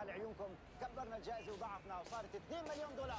العظمى لعيونكم كبرنا الجائزه وضعفنا وصارت 2 مليون دولار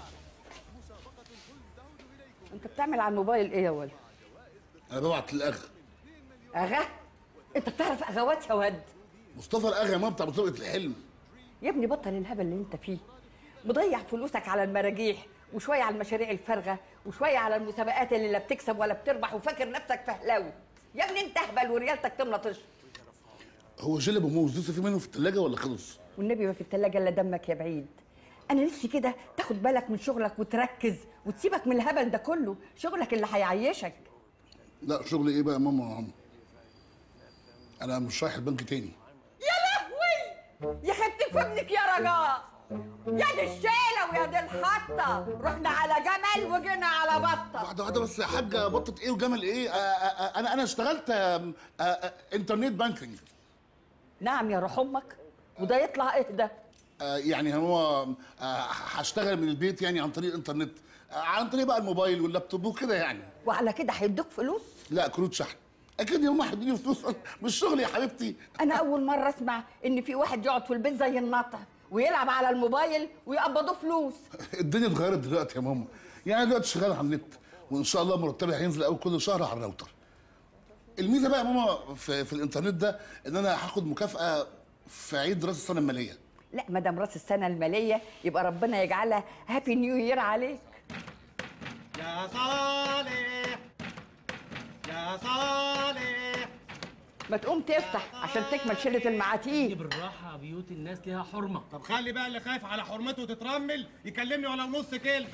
انت بتعمل على الموبايل ايه يا ولد انا ببعت للاغا اغا انت بتعرف اغوات يا واد مصطفى الاغا ما بتاع بطاقه الحلم يا ابني بطل الهبل اللي انت فيه مضيع فلوسك على المراجيح وشويه على المشاريع الفارغه وشويه على المسابقات اللي لا بتكسب ولا بتربح وفاكر نفسك فهلاوي يا ابني انت اهبل وريالتك تملى طش هو جلب وموز لسه في منه في الثلاجه ولا خلص والنبي ما في التلاجة الا دمك يا بعيد انا نفسي كده تاخد بالك من شغلك وتركز وتسيبك من الهبل ده كله شغلك اللي هيعيشك لا شغل ايه بقى يا ماما يا عم انا مش رايح البنك تاني يا لهوي يا خدت في ابنك يا رجاء يا دي الشيلة ويا دي الحطة رحنا على جمل وجينا على بطة واحده واحده بس يا حاجه بطه ايه وجمل ايه آه آه آه انا انا اشتغلت آه آه آه انترنت بانكينج نعم يا روح امك وده يطلع ايه ده آه يعني هو آه هشتغل من البيت يعني عن طريق الانترنت آه عن طريق بقى الموبايل واللابتوب وكده يعني وعلى كده هيدوك فلوس لا كروت شحن اكيد هم هيدوني فلوس مش شغل يا حبيبتي انا اول مرة اسمع ان في واحد يقعد في البيت زي النطع ويلعب على الموبايل ويقبضوه فلوس الدنيا اتغيرت دلوقتي يا ماما يعني دلوقتي شغال على النت وان شاء الله مرتبي هينزل اول كل شهر على الراوتر الميزه بقى يا ماما في, في الانترنت ده ان انا هاخد مكافاه في عيد راس السنه الماليه لا ما دام راس السنة المالية يبقى ربنا يجعلها هابي نيو يير عليك يا صالح يا صالح ما تقوم تفتح عشان تكمل شلة المعاتيه بالراحة بيوت الناس ليها حرمة طب خلي بقى اللي خايف على حرمته تترمل يكلمني ولو نص كلمه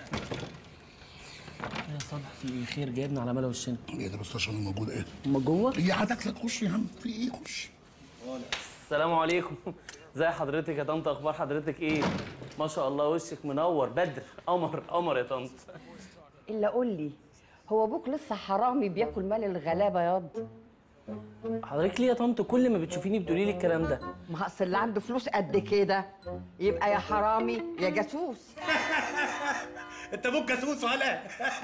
يا صالح في ايه خير جايبنا على ملا وشنا ايه ده بس عشان موجود ايه هما جوه هي هتاكلك خش يا عم في ايه خش السلام عليكم ازي حضرتك يا طنط اخبار حضرتك ايه ما شاء الله وشك منور بدر قمر قمر يا طنط الا قول لي هو ابوك لسه حرامي بياكل مال الغلابه ياض حضرتك ليه يا طنط كل ما بتشوفيني بتقولي لي الكلام ده ما اصل اللي عنده فلوس قد كده يبقى يا حرامي يا جاسوس انت ابوك جاسوس ولا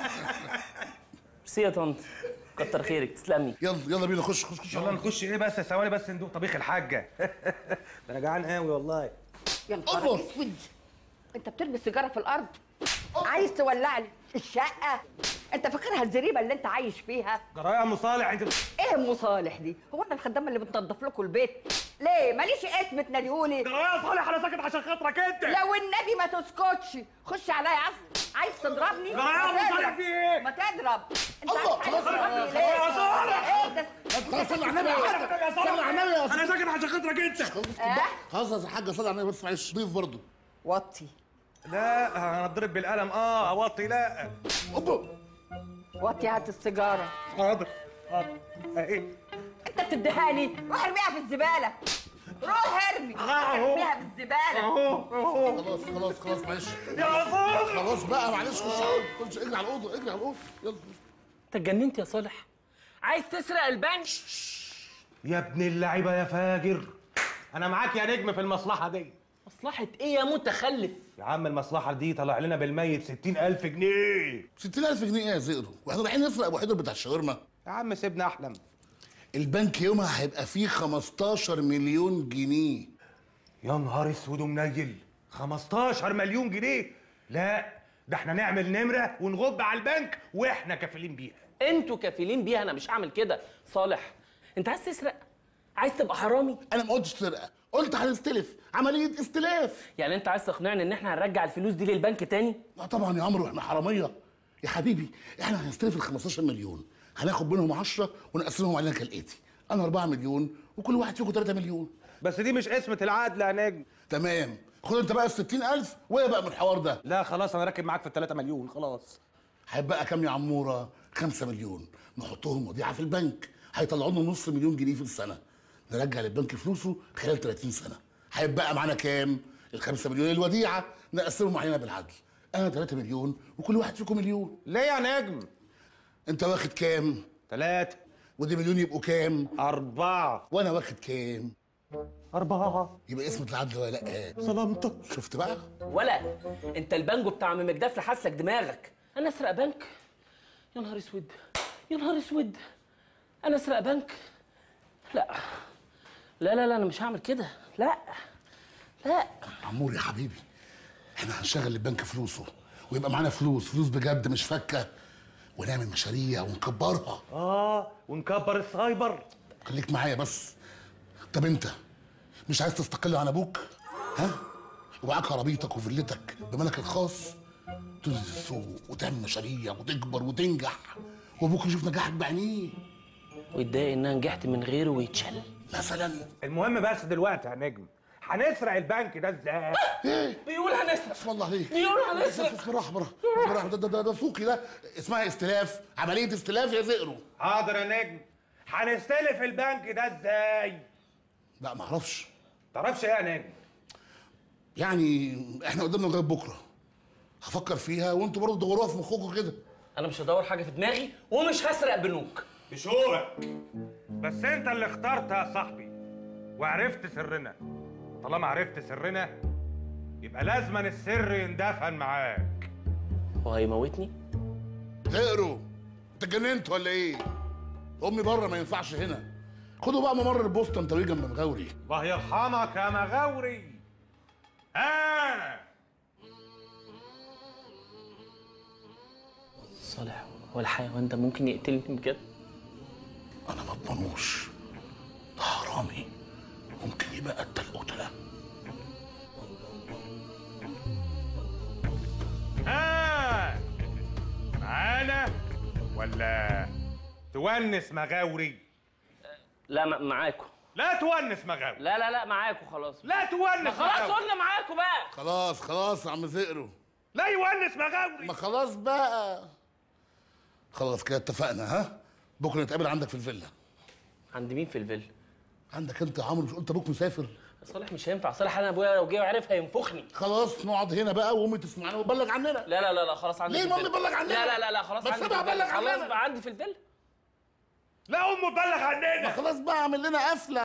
ميرسي يا طنط كتر خيرك تسلمي يلا يلا بينا خش خش خش يلا نخش ايه بس ثواني بس ندوق طبيخ الحاجه ده انا جعان قوي والله يا نهار الله. اسود انت بترمي السيجاره في الارض عايز تولع لي الشقه انت فاكرها الزريبه اللي انت عايش فيها جرايه يا ام صالح انت ايه ام صالح دي هو انا الخدامه اللي بتنظف لكم البيت ليه ماليش اسم تناديهولي جرايه يا صالح انا ساكت عشان خاطرك انت لو النبي ما تسكتش خش عليا عايز عايز تضربني لا يا ما أم تضرب. صالح في إيه؟ ما تضرب انت الله، عايز خلاص. تضربني ليه يا صالح. ايه ده خلاص صلي على النبي صلي على النبي يا انا ساكت عشان خاطرك انت اه خلاص يا حاجه صلي على النبي بس معلش ضيف برضه وطي لا انا اتضرب بالقلم اه اوطي لا اوبا وطي هات السيجاره حاضر حاضر اهي انت بتديهاني روح ارميها في الزباله روح ارمي أهو. ارميها في الزباله اهو اهو خلاص خلاص خلاص معلش يا صالح خلاص بقى معلش خش على- خش اجري على الاوضه اجري على الاوضه يلا انت اتجننت يا صالح عايز تسرق البنك يا ابن اللعيبه يا فاجر انا معاك يا نجم في المصلحه دي مصلحة ايه يا متخلف يا عم المصلحه دي طلع لنا بالميت 60000 جنيه 60000 جنيه ايه يا زئرو واحنا رايحين نسرق ابو حيدر بتاع الشاورما يا عم سيبنا احلم البنك يومها هيبقى فيه 15 مليون جنيه يا نهار اسود ومنيل 15 مليون جنيه لا ده احنا نعمل نمره ونغب على البنك واحنا كافلين بيها انتوا كفيلين بيها انا مش هعمل كده صالح انت عايز تسرق عايز تبقى حرامي انا ما قلتش سرقه قلت هنستلف عمليه استلاف يعني انت عايز تقنعني ان احنا هنرجع الفلوس دي للبنك تاني لا طبعا يا عمرو احنا حراميه يا حبيبي احنا هنستلف ال 15 مليون هناخد منهم 10 ونقسمهم علينا كالاتي انا 4 مليون وكل واحد فيكم 3 مليون بس دي مش قسمه العدل يا نجم تمام خد انت بقى ال 60000 وايه بقى من الحوار ده لا خلاص انا راكب معاك في ال 3 مليون خلاص هيبقى كام يا عموره 5 مليون نحطهم وديعه في البنك هيطلعوا لنا نص مليون جنيه في السنه نرجع للبنك فلوسه خلال 30 سنه هيبقى معانا كام ال 5 مليون الوديعه نقسمهم علينا بالعدل انا 3 مليون وكل واحد فيكم مليون ليه يا نجم انت واخد كام ثلاثة ودي مليون يبقوا كام أربعة وانا واخد كام أربعة يبقى اسمة العدل ولا لا ظلمتك شفت بقى ولا انت البانجو بتاع عم مجدف لحسلك دماغك انا اسرق بنك يا نهار اسود يا نهار اسود انا اسرق بنك لا لا لا لا انا مش هعمل كده لا لا عمور يا حبيبي احنا هنشغل البنك فلوسه ويبقى معانا فلوس فلوس بجد مش فكه ونعمل مشاريع ونكبرها اه ونكبر السايبر خليك معايا بس طب انت مش عايز تستقل عن ابوك ها ومعاك عربيتك وفيلتك بملك الخاص تنزل السوق وتعمل مشاريع وتكبر وتنجح وابوك يشوف نجاحك بعينيه ويتضايق ان انا نجحت من غيره ويتشل مثلا المهم بس دلوقتي يا نجم هنسرق البنك ده ازاي بيقول هنسرق اسم الله عليك بيقول هنسرق بسم الله بالراحه بالراحه ده, ده, ده, ده سوقي ده اسمها استلاف عمليه استلاف يا زئرو حاضر يا نجم هنستلف البنك ده ازاي لا ما اعرفش تعرفش ايه يا نجم يعني احنا قدامنا لغايه بكره هفكر فيها وانتوا برضه دوروها في مخكم كده انا مش هدور حاجه في دماغي ومش هسرق بنوك بشوقك بس انت اللي اخترتها يا صاحبي وعرفت سرنا طالما عرفت سرنا يبقى لازما السر يندفن معاك هو هيموتني زئرو انت اتجننت ولا ايه؟ امي بره ما ينفعش هنا خدوا بقى ممر البوسطه انت ويجي جنب مغاوري الله يرحمك يا مغاوري ها صالح هو الحيوان ده ممكن يقتلني بجد انا ما اضمنوش ده حرامي ممكن يبقى قتل قتله ها معانا ولا تونس مغاوري لا م- معاكم لا تونس مغاوري لا لا لا معاكم خلاص لا ما تونس خلاص مغاوري قلنا معاكم بقى خلاص خلاص يا عم زئرو لا يونس مغاوري ما خلاص بقى خلاص كده اتفقنا ها بكره نتقابل عندك في الفيلا عند مين في الفيلا عندك انت يا عمرو مش قلت ابوك مسافر صالح مش هينفع صالح انا ابويا لو جه وعرف هينفخني خلاص نقعد هنا بقى وامي تسمعنا وتبلغ عننا لا لا لا لا خلاص عندي ليه في مامي الفيلا. بلغ عننا؟ لا لا لا لا خلاص ما عندي في تسيبها الفيلا. بلغ خلاص عننا. بقى عندي في الفيلا لا امه تبلغ عننا خلاص بقى اعمل لنا قفله